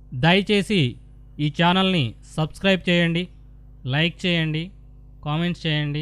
దయచేసి ఈ ఛానల్ని సబ్స్క్రైబ్ చేయండి లైక్ చేయండి కామెంట్స్ చేయండి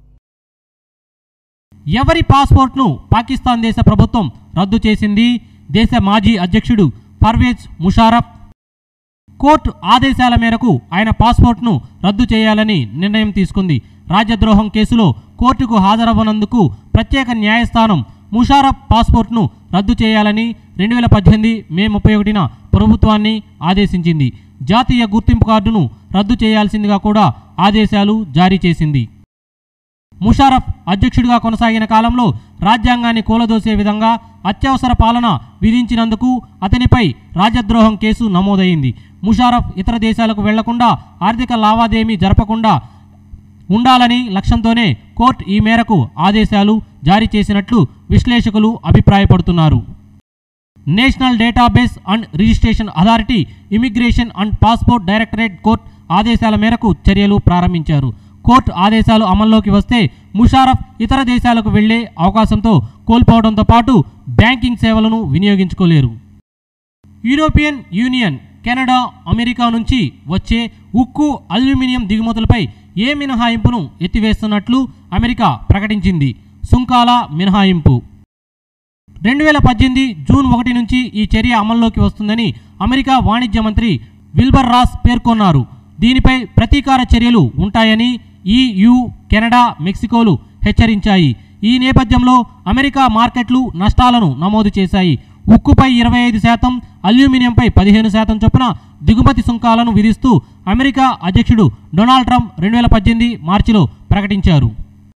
ఎవరి పాస్పోర్ట్ను పాకిస్తాన్ దేశ ప్రభుత్వం రద్దు చేసింది దేశ మాజీ అధ్యక్షుడు పర్వేజ్ ముషారఫ్ కోర్టు ఆదేశాల మేరకు ఆయన పాస్పోర్ట్ను రద్దు చేయాలని నిర్ణయం తీసుకుంది రాజ్యద్రోహం కేసులో కోర్టుకు హాజరవ్వనందుకు ప్రత్యేక న్యాయస్థానం ముషారఫ్ పాస్పోర్ట్ను రద్దు చేయాలని రెండు వేల పద్దెనిమిది మే ముప్పై ఒకటిన ప్రభుత్వాన్ని ఆదేశించింది జాతీయ గుర్తింపు కార్డును రద్దు చేయాల్సిందిగా కూడా ఆదేశాలు జారీ చేసింది ముషారఫ్ అధ్యక్షుడిగా కొనసాగిన కాలంలో రాజ్యాంగాన్ని కూలదోసే విధంగా అత్యవసర పాలన విధించినందుకు అతనిపై రాజద్రోహం కేసు నమోదైంది ముషారఫ్ ఇతర దేశాలకు వెళ్లకుండా ఆర్థిక లావాదేమీ జరపకుండా ఉండాలని లక్ష్యంతోనే కోర్టు ఈ మేరకు ఆదేశాలు జారీ చేసినట్లు విశ్లేషకులు అభిప్రాయపడుతున్నారు national database and registration authority immigration and passport directorate court ఆదేశాల మేరకు చర్యలు ప్రారంభించారు కోర్టు ఆదేశాలు అమల్లోకి వస్తే ముషారఫ్ ఇతర దేశాలకు వెళ్లే అవకాశంతో కోల్పోవడంతో పాటు బ్యాంకింగ్ సేవలను వినియోగించుకోలేరు యూరోపియన్ యూనియన్ కెనడా అమెరికా నుంచి వచ్చే ఉక్కు అల్యూమినియం దిగుమతులపై ఏ మినహాయింపును ఎత్తివేస్తున్నట్లు అమెరికా ప్రకటించింది సుంకాల మినహాయింపు రెండు వేల పద్దెనిమిది జూన్ ఒకటి నుంచి ఈ చర్య అమల్లోకి వస్తుందని అమెరికా వాణిజ్య మంత్రి విల్బర్ రాస్ పేర్కొన్నారు దీనిపై ప్రతీకార చర్యలు ఉంటాయని ఈయు కెనడా మెక్సికోలు హెచ్చరించాయి ఈ నేపథ్యంలో అమెరికా మార్కెట్లు నష్టాలను నమోదు చేశాయి ఉక్కుపై ఇరవై ఐదు శాతం అల్యూమినియంపై పదిహేను శాతం చొప్పున దిగుమతి సుంకాలను విధిస్తూ అమెరికా అధ్యక్షుడు డొనాల్డ్ ట్రంప్ రెండు వేల పద్దెనిమిది మార్చిలో ప్రకటించారు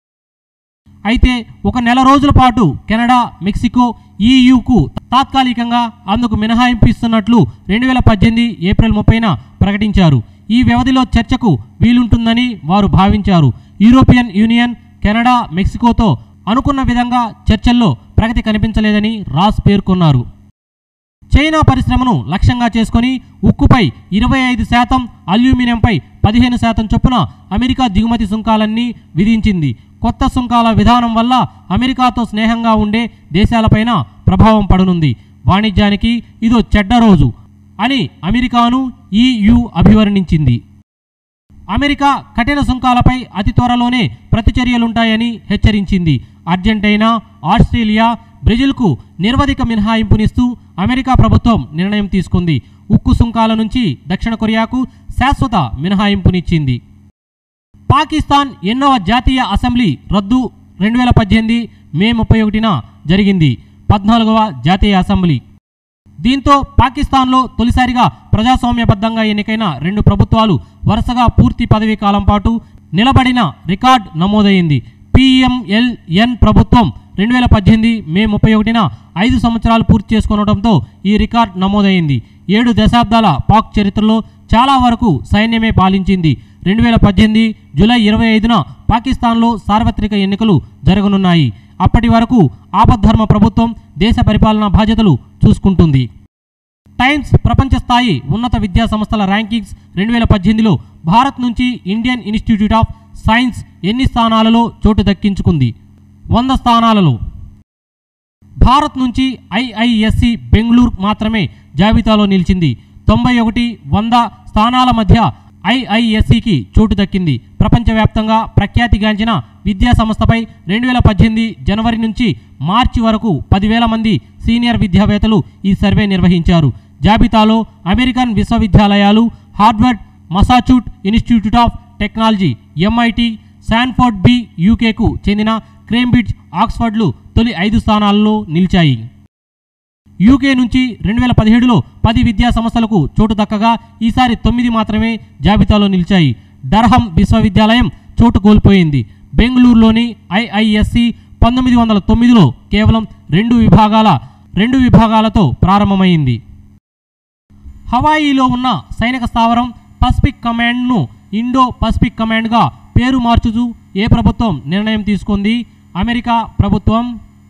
అయితే ఒక నెల రోజుల పాటు కెనడా మెక్సికో ఈయుకు తాత్కాలికంగా అందుకు మినహాయింపు ఇస్తున్నట్లు రెండు వేల పద్దెనిమిది ఏప్రిల్ ముప్పైన ప్రకటించారు ఈ వ్యవధిలో చర్చకు వీలుంటుందని వారు భావించారు యూరోపియన్ యూనియన్ కెనడా మెక్సికోతో అనుకున్న విధంగా చర్చల్లో ప్రగతి కనిపించలేదని రాస్ పేర్కొన్నారు చైనా పరిశ్రమను లక్ష్యంగా చేసుకొని ఉక్కుపై ఇరవై ఐదు శాతం అల్యూమినియంపై పదిహేను శాతం చొప్పున అమెరికా దిగుమతి సుంకాలన్నీ విధించింది కొత్త సుంకాల విధానం వల్ల అమెరికాతో స్నేహంగా ఉండే దేశాలపైన ప్రభావం పడనుంది వాణిజ్యానికి ఇదో చెడ్డ రోజు అని అమెరికాను ఈయు అభివర్ణించింది అమెరికా కఠిన సుంకాలపై అతి త్వరలోనే ప్రతిచర్యలుంటాయని హెచ్చరించింది అర్జెంటీనా ఆస్ట్రేలియా బ్రెజిల్కు నిర్వధిక మినహాయింపునిస్తూ అమెరికా ప్రభుత్వం నిర్ణయం తీసుకుంది ఉక్కు సుంకాల నుంచి దక్షిణ కొరియాకు శాశ్వత మినహాయింపునిచ్చింది పాకిస్తాన్ ఎన్నవ జాతీయ అసెంబ్లీ రద్దు రెండు వేల పద్దెనిమిది మే ముప్పై ఒకటిన జరిగింది పద్నాలుగవ జాతీయ అసెంబ్లీ దీంతో పాకిస్తాన్లో తొలిసారిగా ప్రజాస్వామ్యబద్ధంగా ఎన్నికైన రెండు ప్రభుత్వాలు వరుసగా పూర్తి పదవీ కాలం పాటు నిలబడిన రికార్డ్ నమోదైంది పిఎంఎల్ఎన్ ప్రభుత్వం రెండు వేల పద్దెనిమిది మే ముప్పై ఒకటిన ఐదు సంవత్సరాలు పూర్తి చేసుకొనడంతో ఈ రికార్డ్ నమోదైంది ఏడు దశాబ్దాల పాక్ చరిత్రలో చాలా వరకు సైన్యమే పాలించింది రెండు వేల పద్దెనిమిది జూలై ఇరవై ఐదున పాకిస్తాన్లో సార్వత్రిక ఎన్నికలు జరగనున్నాయి అప్పటి వరకు ఆపద్ధర్మ ప్రభుత్వం దేశ పరిపాలనా బాధ్యతలు చూసుకుంటుంది టైమ్స్ ప్రపంచ స్థాయి ఉన్నత విద్యా సంస్థల ర్యాంకింగ్స్ రెండు వేల పద్దెనిమిదిలో భారత్ నుంచి ఇండియన్ ఇన్స్టిట్యూట్ ఆఫ్ సైన్స్ ఎన్ని స్థానాలలో చోటు దక్కించుకుంది వంద స్థానాలలో భారత్ నుంచి ఐఐఎస్సి బెంగళూరు మాత్రమే జాబితాలో నిలిచింది తొంభై ఒకటి వంద స్థానాల మధ్య ఐఐఎస్సికి చోటు దక్కింది ప్రపంచవ్యాప్తంగా ప్రఖ్యాతిగాంచిన విద్యా సంస్థపై రెండు వేల పద్దెనిమిది జనవరి నుంచి మార్చి వరకు పదివేల మంది సీనియర్ విద్యావేత్తలు ఈ సర్వే నిర్వహించారు జాబితాలో అమెరికన్ విశ్వవిద్యాలయాలు Harvard Massachusetts institute of technology MIT Stanford బి యూకేకు చెందిన క్రేంబ్రిడ్జ్ ఆక్స్ఫర్డ్లు తొలి ఐదు స్థానాల్లో నిలిచాయి యూకే నుంచి రెండు వేల పదిహేడులో పది విద్యా సంస్థలకు చోటు దక్కగా ఈసారి తొమ్మిది మాత్రమే జాబితాలో నిలిచాయి డర్హం విశ్వవిద్యాలయం చోటు కోల్పోయింది బెంగళూరులోని ఐఐఎస్సి పంతొమ్మిది వందల తొమ్మిదిలో కేవలం రెండు విభాగాల రెండు విభాగాలతో ప్రారంభమైంది హవాయిలో ఉన్న సైనిక స్థావరం పసిఫిక్ కమాండ్ను ఇండో పసిఫిక్ కమాండ్గా పేరు మార్చుతూ ఏ ప్రభుత్వం నిర్ణయం తీసుకుంది అమెరికా ప్రభుత్వం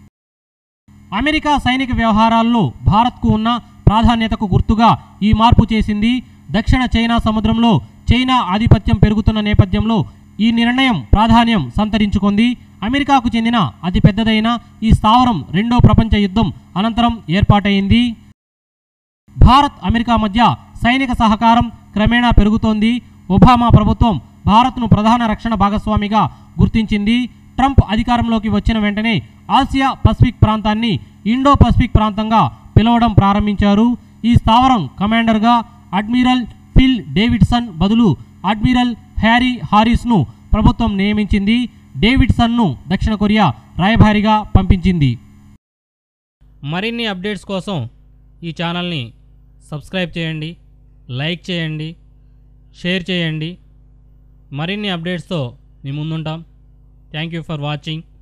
అమెరికా సైనిక వ్యవహారాల్లో భారత్కు ఉన్న ప్రాధాన్యతకు గుర్తుగా ఈ మార్పు చేసింది దక్షిణ చైనా సముద్రంలో చైనా ఆధిపత్యం పెరుగుతున్న నేపథ్యంలో ఈ నిర్ణయం ప్రాధాన్యం సంతరించుకుంది అమెరికాకు చెందిన అతి పెద్దదైన ఈ స్థావరం రెండో ప్రపంచ యుద్ధం అనంతరం ఏర్పాటైంది భారత్ అమెరికా మధ్య సైనిక సహకారం క్రమేణా పెరుగుతోంది ఒబామా ప్రభుత్వం భారత్ను ప్రధాన రక్షణ భాగస్వామిగా గుర్తించింది ట్రంప్ అధికారంలోకి వచ్చిన వెంటనే ఆసియా పసిఫిక్ ప్రాంతాన్ని ఇండో పసిఫిక్ ప్రాంతంగా పిలవడం ప్రారంభించారు ఈ స్థావరం కమాండర్గా అడ్మిరల్ ఫిల్ డేవిడ్సన్ బదులు అడ్మిరల్ హ్యారీ హారిస్ను ప్రభుత్వం నియమించింది డేవిడ్సన్ను దక్షిణ కొరియా రాయభారిగా పంపించింది మరిన్ని అప్డేట్స్ కోసం ఈ ఛానల్ని సబ్స్క్రైబ్ చేయండి లైక్ చేయండి షేర్ చేయండి మరిన్ని అప్డేట్స్తో మీ ముందుంటాం థ్యాంక్ యూ ఫర్ వాచింగ్